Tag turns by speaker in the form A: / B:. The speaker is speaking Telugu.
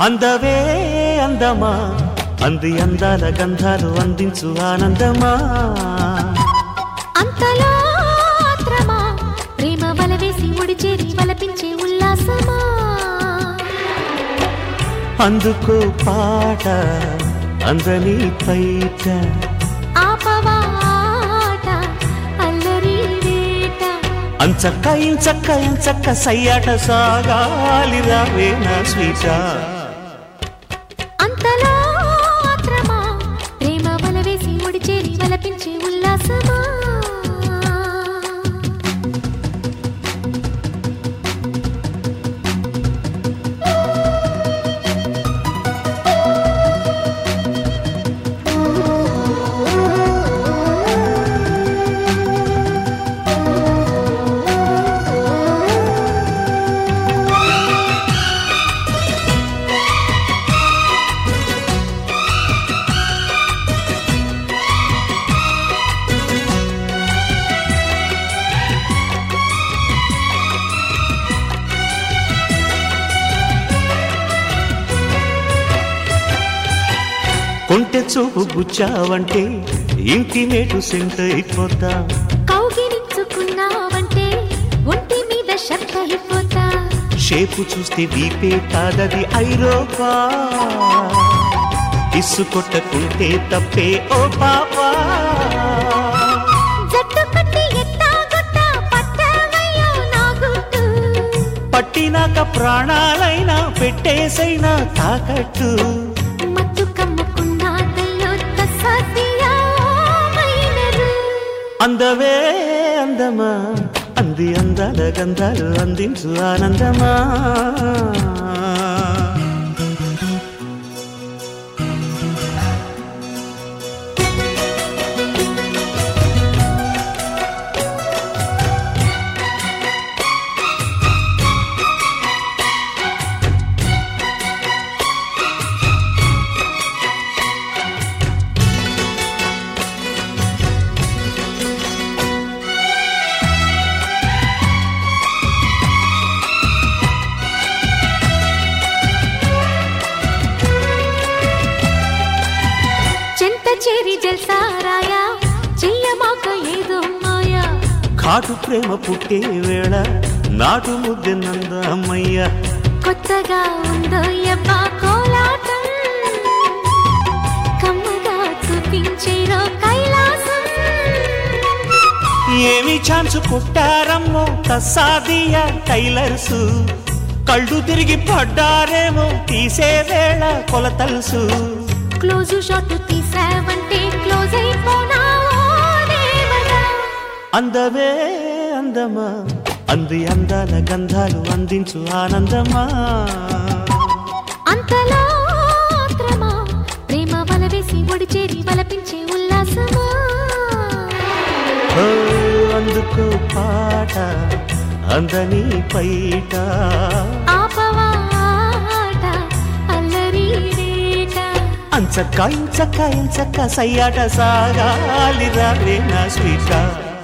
A: అందవే అందమా అంది అందాల గంధాలు అందించు ఆనందమా
B: అంతలో ఆత్రమా ప్రేమ వల వేసి ఒడిచేరి వలపించే ఉల్లాసమా
A: అందుకో పాట అందని పైట
B: ఆపవాట అల్లరి వేట
A: అంచక్క ఇంచక్క ఇంచక్క సయ్యాట సాగాలి రావే నా స్వీట
B: అంతలో ఆత్రమా ప్రేమ వల వేసి ఒడిచేరి వలపించే ఉల్లాసమా
A: కొంటె చూపు గుచ్చావంటే ఇంటి మేటు సెంట్ అయిపోతా
B: కౌగిలించుకున్నావంటే ఒంటి మీద శక్త అయిపోతా
A: షేపు చూస్తే వీపే కాదది ఐరోపా ఇస్సు కొట్టకుంటే తప్పే ఓ పాపా
B: జట్టు కట్టి ఎట్టాగొట్ట పట్టావయ్యో నా గుట్టు
A: పట్టినాక ప్రాణాలైనా పెట్టేసైనా తాకట్టు
B: మత్తు కమ్ముకున్నా తల్లో తస్సదియామైనరు
A: అందవే అందమా అంది అందాల గంధాలు అందించు ఆనందమా
B: చెంత చేరి జల్సారాయా చెయ్యమాక ఏదో మాయా
A: కాటు ప్రేమ పుట్టే వేళ నాటు ముద్దెనంద అమ్మయ్య
B: కొత్తగా ఉందో యబ్బా కోలాటం కమ్మగా చూపించేరో కైలాసం
A: ఏమి ఛాన్స్ కొట్టారమ్మో తస్సాదియా టైలర్సు కళ్ళు తిరిగి పడ్డారేమో తీసే వేళ కొలతల్సు
B: క్లోజు షాట్ తీసావంటే క్లోజ్ అయిపోనా ఓ దేవతా
A: అందవే అందమా అంది అందాల గంధాలు అందించు ఆనందమా
B: అంతలో ఆత్రమా ప్రేమ వల వేసి ఒడిచేరి వలపించే ఉల్లాసమా
A: ఓ అందుకో పాట అందని పైట
B: ఆపవాట అల్లరి వేట
A: అంచక్క ఇంచక్క ఇంచక్క సయ్యాట సాగాలి రావే నా స్వీట